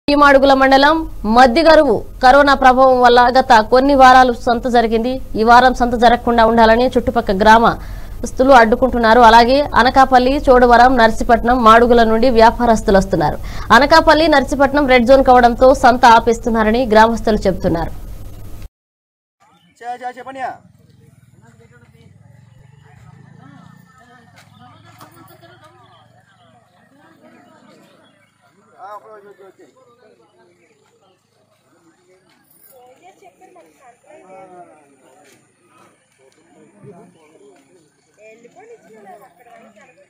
మాడుగుల మండలం మద్దిగరువు కరోనా ప్రభావం వల్ల గత కొన్ని వారాలు సంత జరిగింది ఈ వారం సంత జరగకుండా ఉండాలని చుట్టుపక్కల గ్రామస్తులు అడ్డుకుంటున్నారు అలాగే అనకాపల్లి చోడవరం నర్సీపట్నం మాడుగుల నుండి వ్యాపారస్తులు వస్తున్నారు అనకాపల్లి నర్సీపట్నం రెడ్ జోన్ కావడంతో సంత ఆపేస్తున్నారని గ్రామస్తులు చెబుతున్నారు చే- చే- చెప్పండి ఆ, అప్పుడు వచ్చి- వచ్చి- వచ్చి. వెళ్ళిపోయి ఇచ్చిన అక్కడ